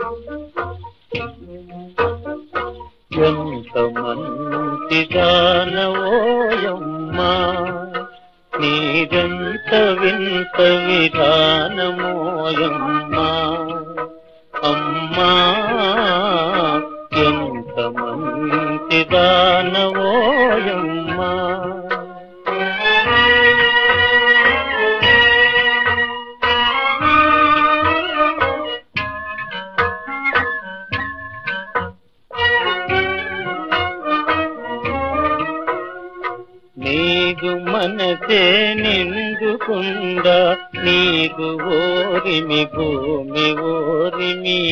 ఎంత మంచి దానవోయమ్మా నీదంత వింత విధానమోయమ్మా అమ్మా ఎంత మంచి దానవోయమ్మా నీదు మనసే నిండుకుండా నీదు ఓరిమి భూమి ఓరిమి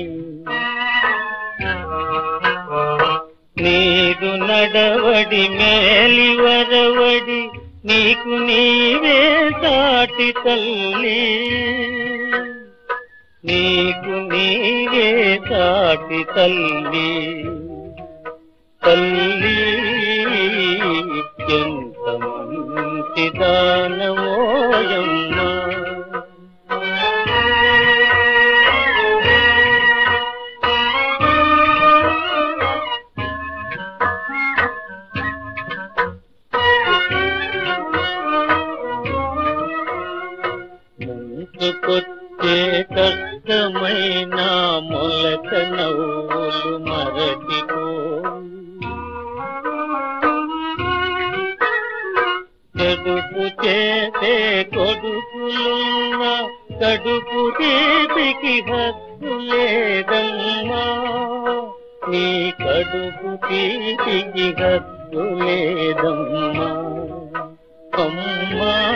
నీదు నడవడి మేలి వరవడి నీకు నీవే సాటి తల్లి నీకు నీవే సాటి తల్లి తల్లి ఎంత మంచి దానమోయమ్మా ముందుకొచ్చే కష్టమైన మొలక నవ్వులు మరచిపో చెడుపు చేసే కొడుకులున్న కడుపు తీపికి హద్దు లేదమ్మా నీ కడుపు తీపికి హద్దు లేదమ్మా అమ్మా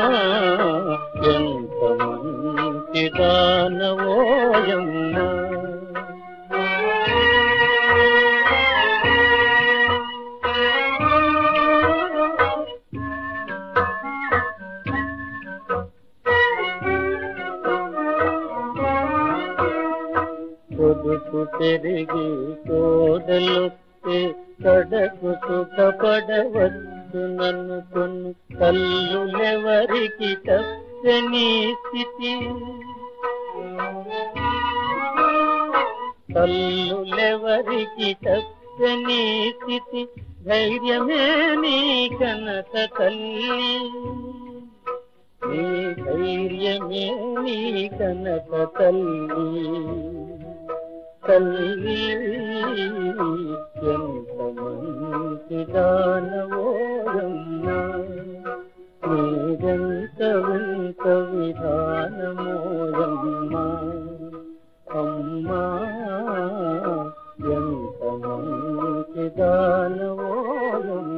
ఎంత మంచి దానవోయమ్మా పొదుపు పెరిగి కోడలొస్తే కడకు సుఖపడవచ్చు నన్ను కొన్ని కల్లులెవరికి తప్పని స్థితి కల్లులెవరికి తప్పని స్థితి ధైర్యమే నీ కనక తల్లి నీ ధైర్యమే నీ కనక తల్లి తల్లి ఎంత మంచి దానవోయమ్మా నీదంత వింత విధానమోయమ్మా అమ్మా ఎంత మంచి దానవోయమ్మా